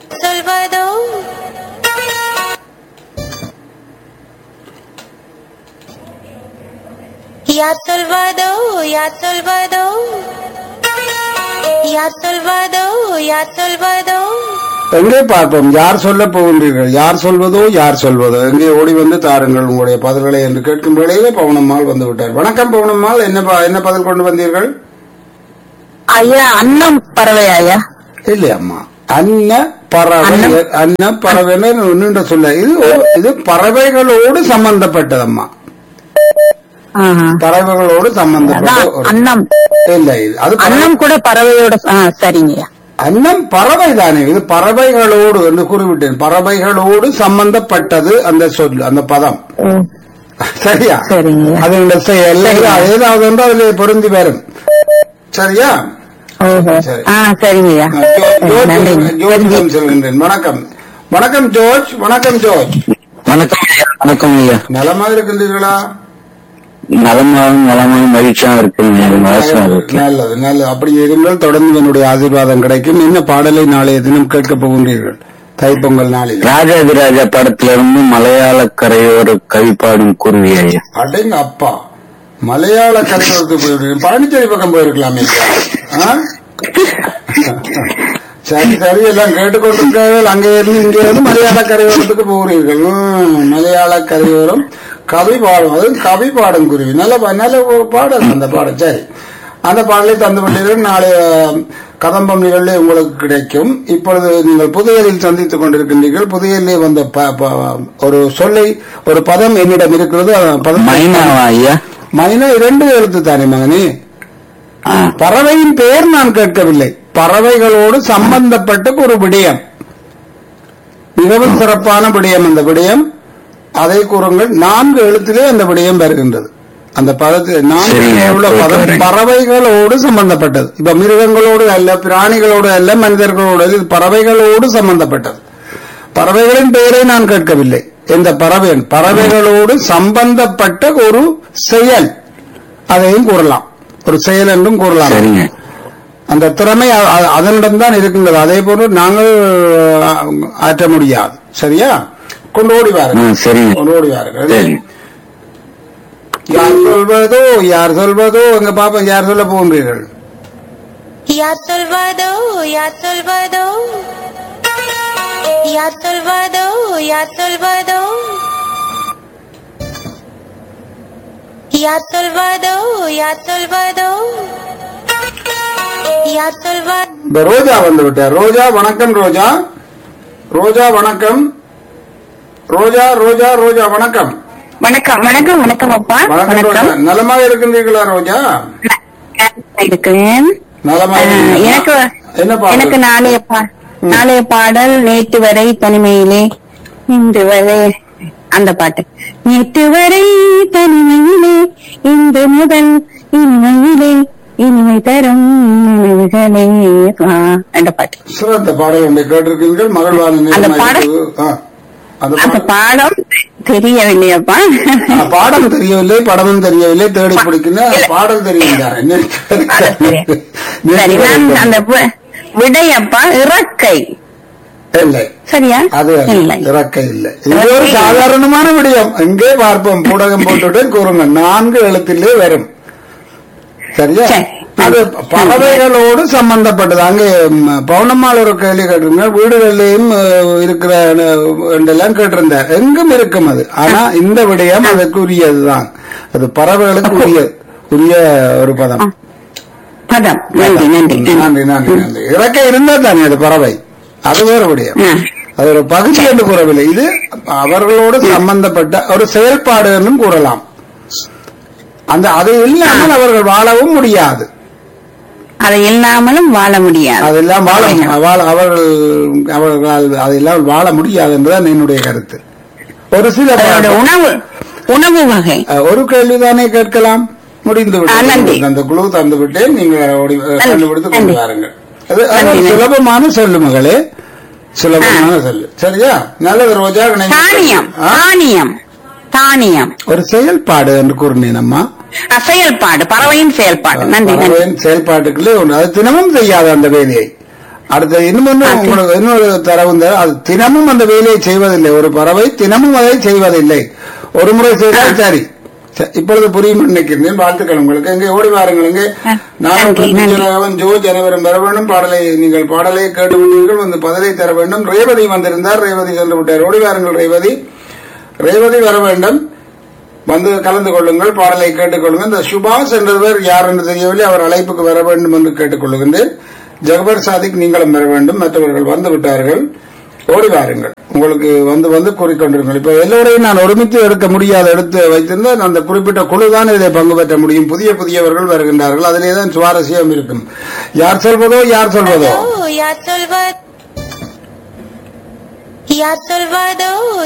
Salvador. Ya Salvador, Ya Salvador. Ya Salvador, Ya Salvador. எங்கே பார்ப்போம் யார் சொல்ல போகின்றீர்கள் யார் சொல்வதோ யார் சொல்வதோ எங்கே ஓடி வந்து தாருங்கள் உங்களுடைய பதில்களை என்று கேட்கும் வேளையிலே பவுனம்மாள் வந்து விட்டார் வணக்கம் பவுனம்மாள் என்ன ப- என்ன பதில் கொண்டு வந்தீர்கள் ஐயா அன்னம் பறவை ஐயா இல்லை அம்மா அன்ன பறவை அன்ன பறவைன்னு நீண்ட சொல்ல இது ஓ- இது பறவைகளோடு சம்பந்தப்பட்டதம்மா ஆஹா. பறவைகளோடு சம்பந்தப்பட்ட அதான் ஒரு அன்னம் இல்லை இது அது பறவை- அன்னம் கூட பறவையோட ஆ, சரிங்கய்யா அன்னம் பறவை தானே இது பறவைகளோடு என்று கூறிவிட்டேன் பறவைகளோடு சம்பந்தப்பட்டது அந்த சொல் அந்த பதம் ம், சரியா சரிங்க. அதனுடைய செயல் ஏதாவது ஒன்று அதில் பொருந்தி வரும் சரியா ஓஹோ சரி. ஆ சரிங்கய்யா ஜோ- நன்றிங்க ஜோர்ஜ் ஜோர்ஜிடம் செல்கின்றேன் வணக்கம் வணக்கம் ஜோர்ஜ் வணக்கம் ஜோர்ஜ் வணக்கம் ஐயா வணக்கம் ஐயா நலமா இருக்கின்றீர்களா நலமாகவும் நலமாகவும் மகிழ்ச்சியாக இருக்குங்க மகேஸ்வரன் இருக்கு நல்லது நல்லது அப்படி இருந்தால் தொடர்ந்து என்னுடைய ஆசீர்வாதம் கிடைக்கும் என்ன பாடலை நாளைய தினம் கேட்கப் போகின்றீர்கள் தைப்பொங்கல் நாளில் ராஜாதிராஜா படத்துல இருந்து மலையாள கரையோர கவி பாடும் குருவி ஐயா அடங்க அப்பா மலையாள கலைஞருக்கு போயிருக்கீங்க பாண்டிச்சேரி பக்கம் போயிருக்கலாமே ஆ? சரி சரி எல்லாம் கேட்டுக்கொண்டிருக்கார்கள் அங்கே இருந்து இங்கே இருந்து மலையாள கரையோரத்துக்கு போகிறீர்கள் ம், மலையாள கரையோரம் கவி பாடும் அது கவி பாடும் குருவி நல்ல பா- நல்ல ஒரு பாடல் அந்த பாடம் சரி அந்த பாடலை தந்து விட்டீர்கள் நாளைய கதம்பம் நிகழ்வு உங்களுக்கு கிடைக்கும் இப்பொழுது நீங்கள் புதையலில் சந்தித்துக் கொண்டிருக்கின்றீர்கள் புதையலிலே வந்த ப- ப- ஒரு சொல்லை ஒரு பதம் என்னிடம் இருக்கிறது அந்த பதம் மைனாவா ஐயா மைனா இரண்டு எழுத்து தானே மகனே ஆ, பறவையின் பெயர் நான் கேட்கவில்லை பறவைகளோடு சம்பந்தப்பட்ட ஒரு விடயம் மிகவும் சிறப்பான விடயம் அந்த விடயம் அதை கூறுங்கள் நான்கு எழுத்திலே அந்த விடயம் வருகின்றது அந்த பதத்தில் நான்கு சரிங்க, உள்ள பதம் போட்டு வரேன். பறவைகளோடு சம்பந்தப்பட்டது இப்ப மிருகங்களோடு அல்ல பிராணிகளோடு அல்ல மனிதர்களோடு அல்ல, இது பறவைகளோடு சம்பந்தப்பட்டது பறவைகளின் பெயரை நான் கேட்கவில்லை எந்த பறவை பறவைகளோடு சம்பந்தப்பட்ட ஒரு செயல் அதையும் கூறலாம் ஒரு செயல் என்றும் கூறலாம் சரிங்க அந்த திறமை அ- அ- அதனிடம்தான் இருக்கின்றது அதே போன்று நாங்கள் அ, ஆற்ற முடியாது சரியா கொண்டு ஓடி ஆ, வாருங்கள் சரிங்க கொண்டு ஓடி வாருங்கள் சரி யார் சொல்வதோ யார் சொல்வதோ எங்க பாப்பா யார் சொல்ல போகின்றீர்கள் Ya Salvador, Ya Salvador. Ya Salvador, Ya Salvador. Ya Salvador, Ya Salvador. Ya Salvador. இந்த ரோஜா வந்து விட்டார் ரோஜா வணக்கம் ரோஜா ரோஜா வணக்கம் ரோஜா ரோஜா ரோஜா வணக்கம் வணக்கம் வணக்கம் வணக்கம் அப்பா வணக்கம் ரோஜா வணக்கம் நலமாக இருக்கின்றீர்களா ரோஜா இருக்கேன் நலமாக ஆ, இருக்கின்றீர்களா? எனக்கு என்ன எனக்கு பாடல் நாளைய பா- நாளைய பாடல் நேற்று வரை தனிமையிலே இன்று வரை அந்த பாட்டு நேற்று வரை தனிமையிலே இன்று முதல் இனிமையிலே இனிமை தரும் நினைவுகளே ஆ, அந்த பாட்டு சிறந்த பாடல் ஒன்றை கேட்டிருக்கீர்கள் மகள்வான அந்த நேரமாக பாடல்? இருக்குது. ஆ. அந்த அந்த பாடல் பாடம் தெரியவில்லையப்பா ஆ, பாடம் தெரியவில்லை படமும் தெரியவில்லை தேடி பிடிக்கல இல்ல. பாடல் தெரியும் பாடம் தெரியும். சரி நான் அந்த வி- விடையப்பா இறக்கை இல்லை சரியா அது அல்ல. இல்லை இறக்கை இல்லை இது ஒரு சாதாரணமான விடயம் எங்கே பார்ப்போம் பூடகம் போட்டுட்டு கூறுங்க நான்கு எழுத்திலே வரும் சரியா சரி. அது பறவைகளோடு சம்பந்தப்பட்டது அங்கே ம், பௌர்ணமால் ஒரு கேள்வி கேட்டிருந்த வீடுகளிலேயும் அஹ், இருக்கிற அஹ், என்றெல்லாம் கேட்டிருந்தார் எங்கும் இருக்கும் அது ஆனா இந்த விடயம் அதுக்கு உரியதுதான் அது பறவைகளுக்கு உரிய உரிய ஒரு பதம் பதம் நன்றி நன்றி நன்றி. நன்றி நன்றி நன்றி இறக்கை இருந்தா தானே அது பறவை அது வேறு விடயம் ஆ. அது ஒரு பகுதி என்று கூறவில்லை இது அவர்களோடு சம்பந்தப்பட்ட ஒரு செயல்பாடு என்றும் கூறலாம் அந்த அது இல்லாமல் அவர்கள் வாழவும் முடியாது அதை இல்லாமலும் வாழ முடியாது அதெல்லாம் வாழ வாழ அவர்கள் அவர்களால் அதெல்லாம் வாழ முடியாது என்பதுதான் என்னுடைய கருத்து ஒரு சில அதோட உணவு உணவு வகை அஹ், ஒரு கேள்விதானே கேட்கலாம் முடிந்து ஆ, நன்றி. விட்டது அந்த குழு தந்து விட்டேன் நீங்கள் ஓடி- கண்டுபிடித்து கொண்டு நன்றி. வாருங்கள் அது அது நன்றி, ஒரு நன்றி. சுலபமான சொல்லு மகளே சுலபமான சொல்லு சரியா நல்லது ரோஜா இணைந்து- தானியம் ஆ? தானியம் தானியம் ஒரு செயல்பாடு என்று கூறினேன் அம்மா அ, செயல்பாடு பறவையின் செயல்பாடு நன்றி நன்றி பறவையின் செயல்பாட்டுக்குள்ளே ஒன்று அது தினமும் செய்யாது அந்த வேலையை அடுத்த இன்னும் ஒன்று உங்களுக்கு இன்னொரு தரவு இந்த அது தினமும் அந்த வேலையை செய்வதில்லை ஒரு பறவை தினமும் அதை செய்வதில்லை ஒரு முறை செய்தால் சரி ச- இப்பொழுது புரியும் நினைக்கிறேன் வாழ்த்துக்கள் உங்களுக்கு எங்கே ஓடி வாருங்கள் எங்கே நான் நன்றி, நன்றி. ஜனவன் ஜோ ஜனவரம் பெற வேண்டும் பாடலை நீங்கள் பாடலை கேட்டு விட்டீர்கள் வந்து பதிலை தர வேண்டும் ரேவதி வந்திருந்தார் ரேவதி சென்று விட்டார் ஓடி வாருங்கள் ரேவதி ரேவதி வர வேண்டும் வந்து கலந்து கொள்ளுங்கள் பாடலை கேட்டுக்கொள்ளுங்கள் இந்த சுபாஷ் என்றவர் யார் என்று தெரியவில்லை அவர் அழைப்புக்கு வர வேண்டும் என்று கேட்டுக்கொள்ளுகின்றேன் ஜகபர் சாதிக் நீங்களும் வர வேண்டும் மற்றவர்கள் வந்து விட்டார்கள் ஓடி வாருங்கள் உங்களுக்கு வந்து வந்து கூறிக்கொண்டிருங்கள் இப்ப எல்லோரையும் நான் ஒருமித்து எடுக்க முடியாத எடுத்து வைத்திருந்தால் அந்த குறிப்பிட்ட குழு தான் இதை பங்கு பெற்ற முடியும் புதிய புதியவர்கள் வருகின்றார்கள் அதிலே தான் சுவாரஸ்யம் இருக்கும் யார் சொல்வதோ யார் சொல்வதோ யார் சொல்வது யார் சொல்வதோ